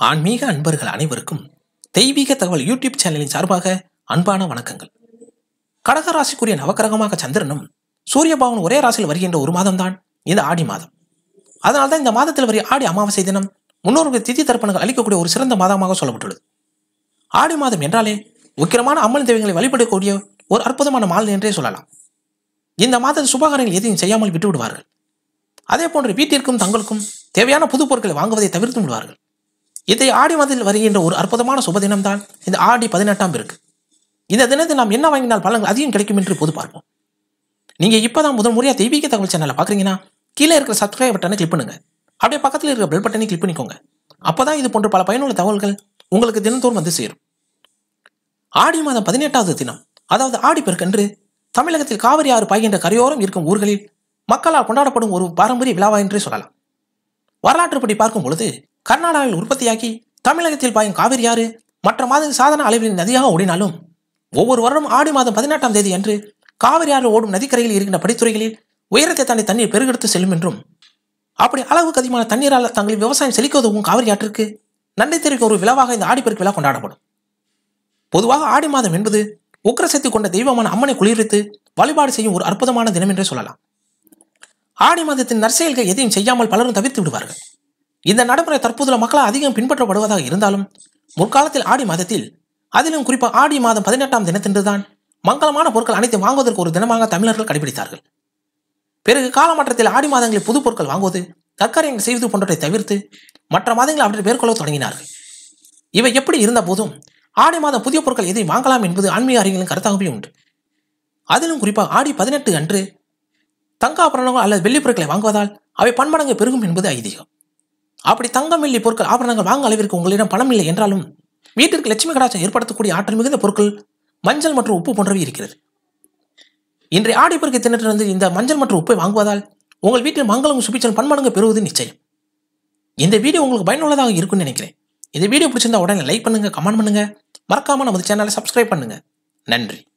ஆன்மீக அன்பர்கள் அனைவருக்கும் தெய்வீக தகவல் யூடியூப் சேனலின் சார்பாக அன்பான வணக்கங்கள் கடக ராசிக்குரிய நவக்கிரகமாக சந்திரனும் சூரிய பகவான் ஒரே ராசியில் வருகின்ற ஒரு மாதம்தான் இந்த ஆடி மாதம் அதனால்தான் இந்த மாதத்தில் வரை ஆடி அமாவாசை தினம் முன்னோர்கள் திதி தர்ப்பணங்கள் அளிக்கக்கூடிய ஒரு சிறந்த மாதமாக சொல்லப்பட்டுள்ளது ஆடி மாதம் என்றாலே உக்கிரமான அம்மன் தெய்வங்களை வழிபடக்கூடிய ஒரு அற்புதமான மாதம் என்றே சொல்லலாம் இந்த மாதத்தில் சுபகாரங்கள் எதையும் செய்யாமல் விட்டு விடுவார்கள் அதே போன்று வீட்டிற்கும் தங்களுக்கும் தேவையான புது பொருட்களை வாங்குவதை தவிர்த்து விடுவார்கள் இதை ஆடி மாதத்தில் வருகின்ற ஒரு அற்புதமான சுப தினம்தான் இந்த ஆடி பதினெட்டாம் இருக்கு இந்த தினத்தில் நாம் என்ன வாங்கினால் பலன்கள் அதிகம் கிடைக்கும் என்று பொது பார்ப்போம் நீங்க இப்பதான் முதல் முறையா தெய்வீக தகவல் சேனலை பாக்குறீங்கன்னா கீழே இருக்கிற சப்ஸ்கிரைப் பட்டனை கிளிக் பண்ணுங்க அப்படியே பக்கத்தில் இருக்கிற பெல் பட்டனை கிளிக் பண்ணிக்கோங்க அப்பதான் இது போன்ற பல பயனுள்ள தகவல்கள் உங்களுக்கு தினந்தோறும் வந்து சேரும் ஆடி மாதம் பதினெட்டாவது தினம் அதாவது ஆடி பெருக்கன்று தமிழகத்தில் காவிரி ஆறு பாய்கின்ற கரையோரம் இருக்கும் ஊர்களில் மக்களால் கொண்டாடப்படும் ஒரு பாரம்பரிய விழாவா என்றே சொல்லலாம் வரலாற்றுப்படி பார்க்கும் பொழுது கர்நாடகாவில் உற்பத்தியாகி தமிழகத்தில் பாயும் காவிரி ஆறு மற்ற மாதங்கள் சாதாரண அளவில் நதியாக ஓடினாலும் ஒவ்வொரு வருடம் ஆடி மாதம் பதினெட்டாம் தேதி அன்று காவிரி ஆறு ஓடும் நதிக்கரையில் இருக்கின்ற படித்துறைகளில் உயரத்தை தாண்டி தண்ணீர் பெருகெடுத்து செல்லும் என்றும் அப்படி அளவுக்கு அதிகமான தண்ணீரால் தங்களின் விவசாயம் செழிக்க உதவும் காவிரி ஆற்றிற்கு நன்றி தெரிவிக்கும் ஒரு விழாவாக இந்த ஆடிப்பெருக்கு விழா கொண்டாடப்படும் பொதுவாக ஆடி மாதம் என்பது உக்கிரசக்தி கொண்ட தெய்வமான அம்மனை குளிர்வித்து வழிபாடு செய்யும் ஒரு அற்புதமான தினம் என்றே சொல்லலாம் ஆடி மாதத்தின் நற்செயல்கள் எதையும் செய்யாமல் பலரும் தவிர்த்து விடுவார்கள் இந்த நடைமுறை தற்போதுள்ள மக்களால் அதிகம் பின்பற்றப்படுவதாக இருந்தாலும் முற்காலத்தில் ஆடி மாதத்தில் அதிலும் குறிப்பாக ஆடி மாதம் பதினெட்டாம் தினத்தன்றுதான் மங்களமான பொருட்கள் அனைத்தையும் வாங்குவதற்கு ஒரு தினமாக தமிழர்கள் கடைபிடித்தார்கள் பிறகு காலமாற்றத்தில் ஆடி மாதங்களில் புது பொருட்கள் வாங்குவது தற்காரியங்கள் செய்வது போன்றவற்றை தவிர்த்து மற்ற மாதங்களில் அவற்றை மேற்கொள்ள தொடங்கினார்கள் இவை எப்படி இருந்த போதும் ஆடி மாதம் புதிய பொருட்கள் எதை வாங்கலாம் என்பது ஆன்மீக அறிஞர்களின் கருத்தாகவே உண்டு அதிலும் குறிப்பாக ஆடி பதினெட்டு அன்று தங்க ஆபரணங்கள் அல்லது வெள்ளி பொருட்களை வாங்குவதால் அவை பன்மடங்கு பெருகும் என்பது ஐதீகம் அப்படி தங்கம் வெள்ளி பொருட்கள் ஆபரணங்கள் வாங்க அளவிற்கு உங்களிடம் பணம் இல்லை என்றாலும் வீட்டிற்கு லட்சுமி கடாச்சம் ஏற்படுத்தக்கூடிய ஆற்றல் மிகுந்த பொருட்கள் மஞ்சள் மற்றும் உப்பு போன்றவை இருக்கிறது இன்றைய ஆடிப்பெருக்கு தினத்திலிருந்து இந்த மஞ்சள் மற்றும் உப்பை வாங்குவதால் உங்கள் வீட்டில் மங்களம் சுபிச்சல் பன்மடங்கு பெறுவது நிச்சயம் இந்த வீடியோ உங்களுக்கு பயனுள்ளதாக இருக்கும்னு நினைக்கிறேன் இந்த வீடியோ பிடிச்சிருந்தா உடனே லைக் பண்ணுங்க கமெண்ட் பண்ணுங்க மறக்காம நமது சேனலை சப்ஸ்கிரைப் பண்ணுங்க நன்றி